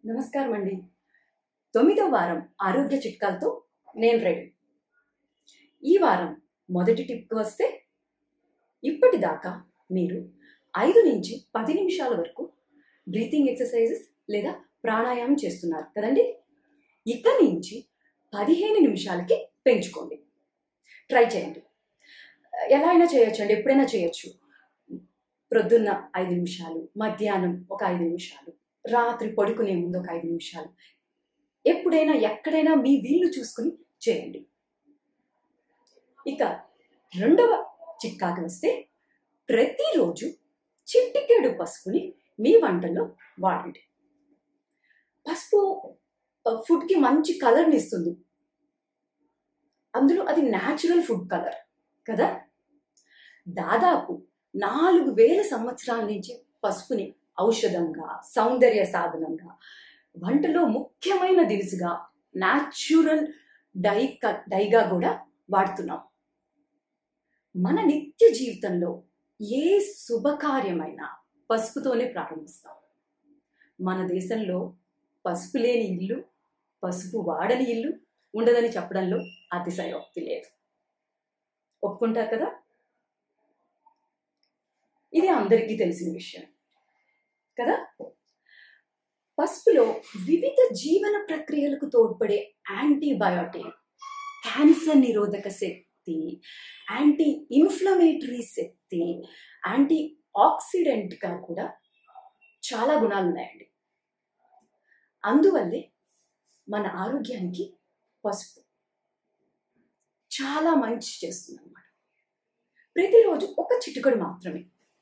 నమస్కారం అండి తొమ్మిదో వారం ఆరోగ్య చిట్కాలతో నేను రెడీ ఈ వారం మొదటి టిప్కి వస్తే ఇప్పటిదాకా మీరు ఐదు నుంచి పది నిమిషాల వరకు బ్రీతింగ్ ఎక్సర్సైజెస్ లేదా ప్రాణాయామం చేస్తున్నారు కదండి ఇక్కడి నుంచి పదిహేను నిమిషాలకి పెంచుకోండి ట్రై చేయండి ఎలా అయినా చేయొచ్చు అండి ఎప్పుడైనా చేయొచ్చు ప్రొద్దున్న ఐదు నిమిషాలు మధ్యాహ్నం ఒక ఐదు నిమిషాలు రాత్రి పడుకునే ముందు ఒక ఐదు నిమిషాలు ఎప్పుడైనా ఎక్కడైనా మీ వీలు చూసుకుని చేయండి ఇక రెండవ చిట్కాకి వస్తే ప్రతిరోజు చిట్టికేడు పసుపుని మీ వంటల్లో వాడండి పసుపు ఆ, ఫుడ్కి మంచి కలర్ని ఇస్తుంది అందులో అది న్యాచురల్ ఫుడ్ కలర్ కదా దాదాపు నాలుగు వేల సంవత్సరాల నుంచి పసుపుని ఔషధంగా సౌందర్య సాధనంగా వంటలో ముఖ్యమైన దినుసుగా న్యాచురల్ డై క- డైగా కూడా వాడుతున్నాం మన నిత్య జీవితంలో ఏ శుభకార్యమైనా పసుపుతోనే ప్రారంభిస్తాం మన దేశంలో పసుపు లేని ఇల్లు పసుపు వాడని ఇల్లు ఉండదని చెప్పడంలో అతిశయోక్తి లేదు ఒప్పుకుంటారు కదా ఇది అందరికీ తెలిసిన విషయం కదా పసుపులో వివిధ జీవన ప్రక్రియలకు తోడ్పడే యాంటీబయోటిక్ క్యాన్సర్ నిరోధక శక్తి యాంటీ ఇన్ఫ్లమేటరీ శక్తి యాంటీ ఆక్సిడెంట్గా కూడా చాలా గుణాలు ఉన్నాయండి అందువల్లే మన ఆరోగ్యానికి పసుపు చాలా మంచి చేస్తుంది అన్నమాట ప్రతిరోజు ఒక చిటికడు మాత్రమే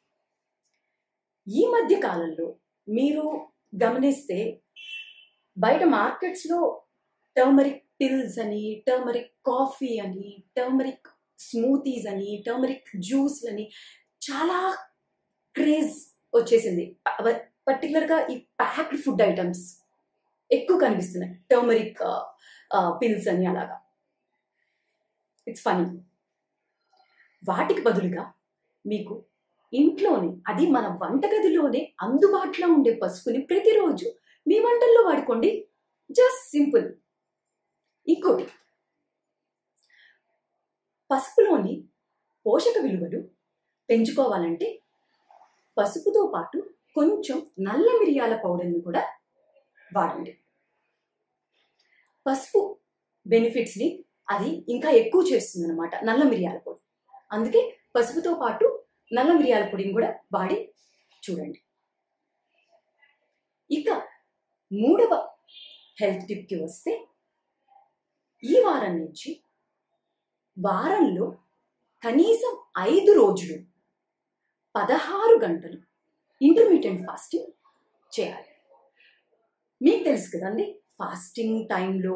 ఈ మధ్య కాలంలో మీరు గమనిస్తే బయట మార్కెట్స్లో టర్మరిక్ పిల్స్ అని టర్మరిక్ కాఫీ అని టర్మరిక్ స్మూతీస్ అని టర్మరిక్ జ్యూస్ అని చాలా క్రేజ్ వచ్చేసింది పర్టికులర్గా ఈ ప్యాక్డ్ ఫుడ్ ఐటమ్స్ ఎక్కువ కనిపిస్తున్నాయి టర్మరిక్ పిల్స్ అని అలాగా ఇట్స్ ఫనీ వాటికి బదులుగా మీకు ఇంట్లోనే అది మన వంటగదిలోనే అందుబాటులో ఉండే పసుపుని ప్రతిరోజు మీ వంటల్లో వాడుకోండి జస్ట్ సింపుల్ ఇంకోటి పసుపులోని పోషక విలువలు పెంచుకోవాలంటే పసుపుతో పాటు కొంచెం నల్ల మిరియాల పౌడర్ని కూడా వాడండి పసుపు బెనిఫిట్స్ని అది ఇంకా ఎక్కువ చేస్తుంది అనమాట నల్ల మిరియాల పొడి అందుకే పసుపుతో పాటు నల్ల మిరియాల పొడిని కూడా వాడి చూడండి ఇక మూడవ హెల్త్ టిప్కి వస్తే ఈ వారం నుంచి వారంలో కనీసం ఐదు రోజులు పదహారు గంటలు ఇంటర్మీడియట్ ఫాస్టింగ్ చేయాలి మీకు తెలుసు కదండి ఫాస్టింగ్ టైంలో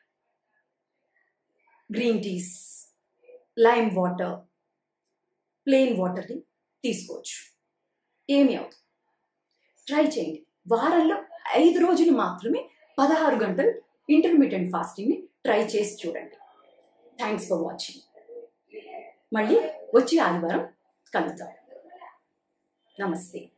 green teas lime water plain వాటర్ని తీసుకోవచ్చు ఏమి అవుతుంది ట్రై చేయండి వారంలో ఐదు రోజులు మాత్రమే పదహారు గంటలు ఇంటర్మీడియట్ ఫాస్టింగ్ని ట్రై చేసి చూడండి థ్యాంక్స్ ఫర్ వాచింగ్ మళ్ళీ వచ్చే ఆదివారం కలుద్దాం నమస్తే